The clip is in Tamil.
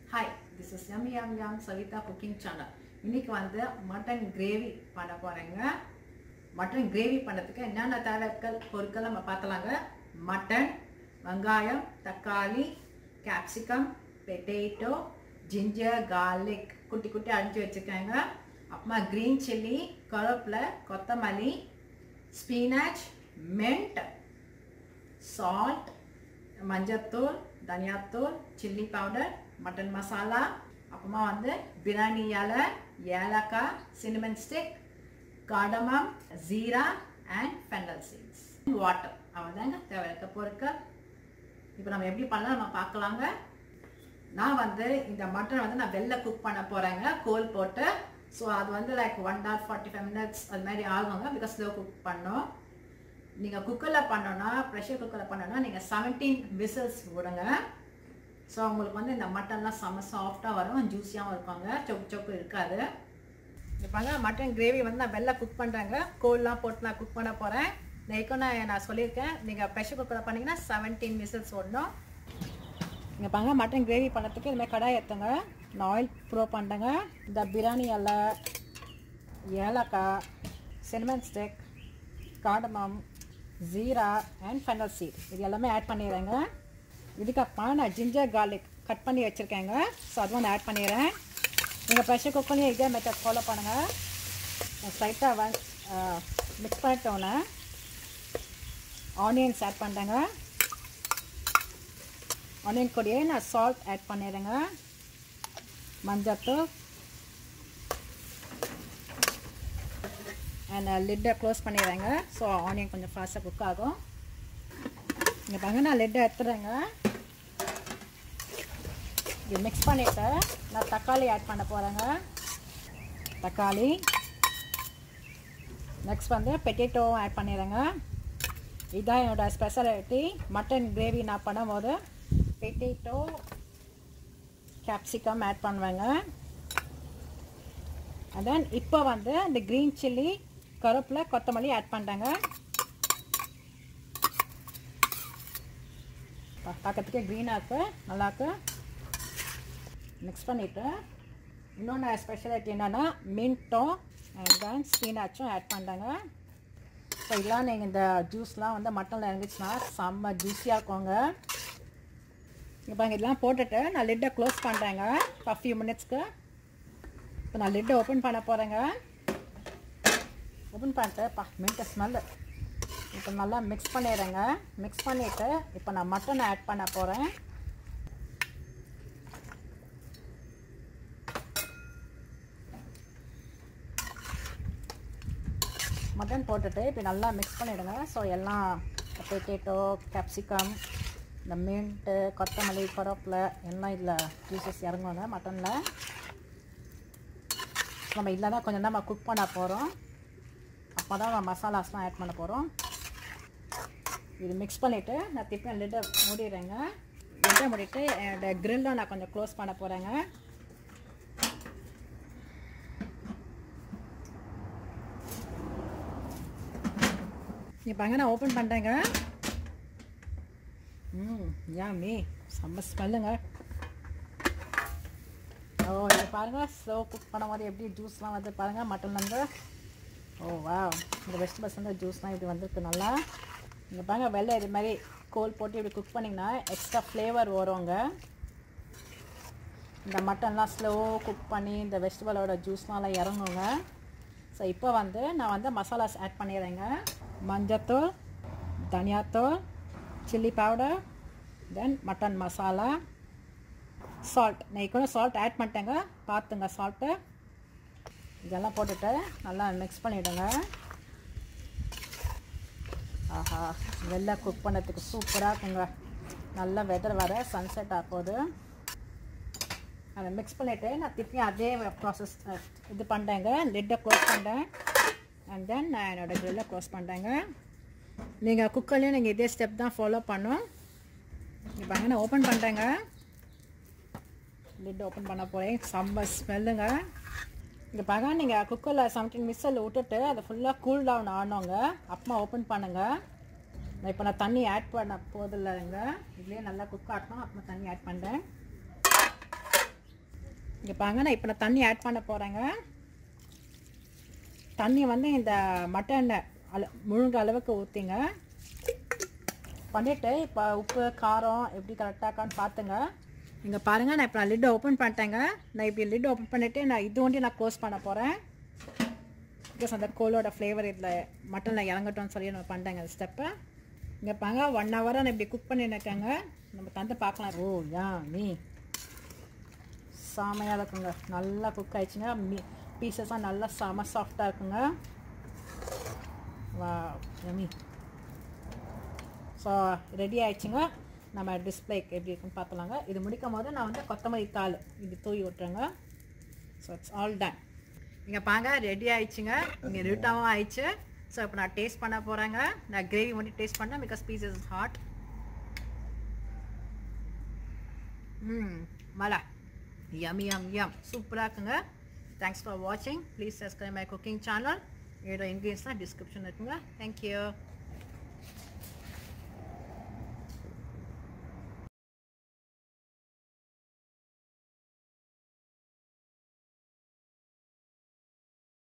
hi this is M M M Savitha cooking channel இன்னைக்கு வந்து மட்டன் கிரேவி பண்ண போகிறேங்க மட்டன் கிரேவி பண்ணுறதுக்கு என்னென்ன தேவைகள் பொருட்கள் நம்ம பார்த்தலாங்க மட்டன் வெங்காயம் தக்காளி கேப்சிகம் பொட்டேட்டோ ஜிஞ்சர் கார்லிக் குட்டி குட்டி அரிஞ்சு வச்சுருக்கேங்க அப்புறமா க்ரீன் சில்லி கருவேப்பிலை கொத்தமல்லி ஸ்பீனாச் மென்ட் சால்ட் மஞ்சத்தூள் தனியாத்தூள் சில்லி பவுடர் மட்டன் மசாலா அப்புறமா வந்து பிரியாணி இலை ஏலக்காய் cinnamon stick cardamom jeera and fennel seeds water அவ்வளோதாங்க தேவை இருக்க பொருட்கள் இப்போ நம்ம எப்படி பண்ணலாம் நம்ம பார்க்கலாங்க நான் வந்து இந்த மட்டன் வந்து நான் வெளில குக் பண்ண போகிறேங்க கோல் போட்டு ஸோ அது வந்து like one hour forty five minutes அது மாதிரி ஆகுங்க பிகாஸ் ஸ்லோ குக் பண்ணோம் நீங்கள் குக்கரில் பண்ணோன்னா ப்ரெஷர் குக்கரில் பண்ணோன்னா நீங்கள் செவன்டீன் விசில்ஸ் விடுங்க ஸோ உங்களுக்கு வந்து இந்த மட்டன்லாம் செம்ம சாஃப்டாக வரும் ஜூஸியாகவும் இருப்பாங்க சொக்கு சொக்கு இருக்காது இருப்பாங்க மட்டன் கிரேவி வந்து நான் வெளில குக் பண்ணுறேங்க கோல்லாம் போட்டு நான் குக் பண்ண போகிறேன் நைக்கும் நான் நான் சொல்லியிருக்கேன் நீங்கள் ப்ரெஷர் குக்கரில் பண்ணிங்கன்னா செவன்டீன் விசில்ஸ் விடணும் இங்கே பாருங்க மட்டன் கிரேவி பண்ணுறதுக்கு இதுமாதிரி கடாய் ஏற்றுங்க நான் ஆயில் ப்ரோ பண்ணுறேங்க இந்த பிரியாணி இலை ஏலக்காய் cinnamon stick cardamom jeera and fennel seed இது எல்லாமே ஆட் பண்ணிடுறேங்க இதுக்கப்புறமா நான் ஜிஞ்சர் கார்லிக் கட் பண்ணி வச்சுருக்கேங்க ஸோ அதுவும் நான் ஆட் பண்ணிடுறேன் நீங்கள் ப்ரெஷர் குக்கர்லேயும் இதே மெத்தட் ஃபாலோ பண்ணுங்கள் ஸ்ட்ரைட்டாக வ மிக்ஸ் பண்ணிட்டோன்னே ஆனியன்ஸ் ஆட் பண்ணுறேங்க ஆனியன் கூடயே நான் சால்ட் ஆட் பண்ணிடுறேங்க மஞ்சத்தூள் அண்ட் லிட்டை க்ளோஸ் பண்ணிடுறேங்க ஸோ ஆனியன் கொஞ்சம் ஃபாஸ்ட்டாக குக் ஆகும் இங்கே பாருங்க நான் லிட்டை எடுத்துறேங்க இது மிக்ஸ் பண்ணிவிட்டு நான் தக்காளி ஆட் பண்ண போகிறேங்க தக்காளி நெக்ஸ்ட் வந்து பெட்டேட்டோவும் ஆட் பண்ணிடுறேங்க இதுதான் என்னோடய ஸ்பெஷாலிட்டி மட்டன் கிரேவி நான் பண்ணும்போது பெட்டேட்டோ கேப்சிகம் ஆட் பண்ணுவேங்க அண்ட் தென் இப்போ வந்து இந்த க்ரீன் சில்லி கருவேப்பிலை கொத்தமல்லி ஆட் பண்ணுறேங்க பார்க்கறதுக்கே க்ரீனாக இருக்கு நல்லாயிருக்கு மிக்ஸ் பண்ணிவிட்டு இன்னொன்று ஸ்பெஷாலிட்டி என்னென்னா மின்ட்டும் அண்ட் தென் ஸ்பீனாச்சும் ஆட் பண்ணுறேங்க ஸோ இதெல்லாம் நீங்கள் இந்த ஜூஸ்லாம் வந்து மட்டனில் இறங்கிச்சுன்னா செம்ம ஜூஸியாக இருக்குங்க இப்போ இதெல்லாம் போட்டுட்டு நான் லிட்டை க்ளோஸ் பண்ணுறேங்க ஃபார் ஃபியூ மினிட்ஸ்க்கு இப்போ நான் லிட்டை ஓப்பன் பண்ண போகிறேங்க ஓப்பன் பண்ணிட்டு பா மின்ட்டு ஸ்மெல்லு இப்போ நல்லா மிக்ஸ் பண்ணிடுறேங்க மிக்ஸ் பண்ணிவிட்டு இப்போ நான் மட்டன் ஆட் பண்ண போகிறேன் மட்டன் போட்டுட்டு இப்போ நல்லா மிக்ஸ் பண்ணிவிடுங்க ஸோ எல்லாம் பொட்டேட்டோ கேப்சிகம் இந்த மின்ட்டு கொத்தமல்லி கருவேப்பிலை எல்லாம் இதில் ஜூஸஸ் இறங்குவாங்க மட்டனில் நம்ம இதில் தான் கொஞ்சம் நம்ம குக் பண்ண போகிறோம் அப்போ தான் நம்ம மசாலாஸ்லாம் ஆட் பண்ண போகிறோம் இது மிக்ஸ் பண்ணிவிட்டு நான் திருப்பி லிட்டை மூடிடுறேங்க லிட்டை மூடிட்டு என்னோடய க்ரில்லும் நான் கொஞ்சம் க்ளோஸ் பண்ண போகிறேங்க இப்போ நான் ஓப்பன் பண்ணுறேங்க ம் யாமி செம்ம ஸ்மெல்லுங்க ஓ இது பாருங்கள் ஸ்லோ குக் பண்ண மாதிரி எப்படி ஜூஸ்லாம் வந்து பாருங்கள் மட்டன்லேருந்து ஓ வா இந்த வெஜிடபிள்ஸ் வந்து ஜூஸ்லாம் இப்படி வந்திருக்கு நல்லா இங்கே பாருங்கள் வெள்ளை இது மாதிரி கோல் போட்டு இப்படி குக் பண்ணிங்கன்னா எக்ஸ்ட்ரா ஃப்ளேவர் வருங்க இந்த மட்டன்லாம் ஸ்லோ குக் பண்ணி இந்த வெஜிடபிளோட ஜூஸ்லாம் இறங்குங்க ஸோ இப்போ வந்து நான் வந்து மசாலாஸ் ஆட் பண்ணிடுறேங்க மஞ்சத்தூள் தனியாத்தூள் chilli powder then mutton masala salt நான் கூட சால்ட் ஆட் பண்ணிட்டேங்க பார்த்துங்க சால்ட்டு இதெல்லாம் போட்டுட்டு நல்லா மிக்ஸ் பண்ணிவிடுங்க ஆஹா வெளில குக் பண்ணுறதுக்கு சூப்பராக இருக்குங்க நல்லா வெதர் வர சன்செட் ஆகுது அதை மிக்ஸ் பண்ணிவிட்டு நான் திருப்பி அதே ப்ராசஸ் இது பண்ணுறேங்க லிட்டை க்ளோஸ் பண்ணுறேன் அண்ட் தென் நான் என்னோடய க்ரில்லை க்ளோஸ் பண்ணுறேங்க நீங்கள் குக்கர்லேயும் நீங்கள் இதே ஸ்டெப் தான் ஃபாலோ பண்ணும் இப்போ அங்கே நான் ஓப்பன் பண்ணுறேங்க லிட் ஓப்பன் பண்ண போகிறேன் செம்ம ஸ்மெல்லுங்க இங்கே பாருங்க நீங்கள் குக்கரில் செவன்டீன் மிஸ்ஸில் விட்டுட்டு அதை ஃபுல்லாக கூல் டவுன் ஆனோங்க அப்புறமா ஓப்பன் பண்ணுங்கள் நான் இப்போ நான் தண்ணி ஆட் பண்ண போதில்லைங்க இதுலேயே நல்லா குக் ஆட்டணும் அப்புறமா தண்ணி ஆட் பண்ணுறேன் இங்கே பாருங்க நான் இப்போ நான் தண்ணி ஆட் பண்ண போகிறேங்க தண்ணி வந்து இந்த மட்டன் அள முழுங்க அளவுக்கு ஊற்றிங்க பண்ணிவிட்டு இப்போ உப்பு காரம் எப்படி கரெக்டாக இருக்கான்னு பார்த்துங்க இங்கே பாருங்கள் நான் இப்போ நான் லிட் ஓப்பன் பண்ணிட்டேங்க நான் இப்படி லிட் ஓப்பன் பண்ணிவிட்டு நான் இது ஒண்டி நான் க்ளோஸ் பண்ண போகிறேன் பிகாஸ் அந்த கோலோட ஃப்ளேவர் இதில் மட்டனில் இறங்கட்டும்னு சொல்லி நான் பண்ணிட்டேங்க அந்த ஸ்டெப்பை இங்கே பாங்க ஒன் ஹவராக நான் இப்படி குக் பண்ணிருக்கேங்க நம்ம தந்து பார்க்கலாம் ஓ யா நீ செமையாக இருக்குங்க நல்லா குக் ஆயிடுச்சுங்க மீ பீசஸாக நல்லா செம சாஃப்டாக இருக்குங்க வா யமி ஸோ ரெடி ஆயிடுச்சுங்க நம்ம டிஸ்பிளேக்கு எப்படி இருக்குன்னு பார்த்தலாங்க இது முடிக்கும் போது நான் வந்து கொத்தமல்லி தாள் இப்படி தூவி விட்டுறேங்க ஸோ இட்ஸ் ஆல் டன் இங்கே பாங்க ரெடி ஆயிடுச்சுங்க இங்கே ரிட்டாவும் ஆயிடுச்சு ஸோ இப்போ நான் டேஸ்ட் பண்ண போகிறேங்க நான் கிரேவி மட்டும் டேஸ்ட் பண்ணேன் பிகாஸ் பீஸ் இஸ் ஹாட் ம் மலா யம் யம் யம் சூப்பராக இருக்குங்க தேங்க்ஸ் ஃபார் வாட்சிங் please subscribe my cooking channel என்னோட இன்க்ரீடியன்ஸ்லாம் டிஸ்கிரிப்ஷன் இருக்குங்க தேங்க்யூ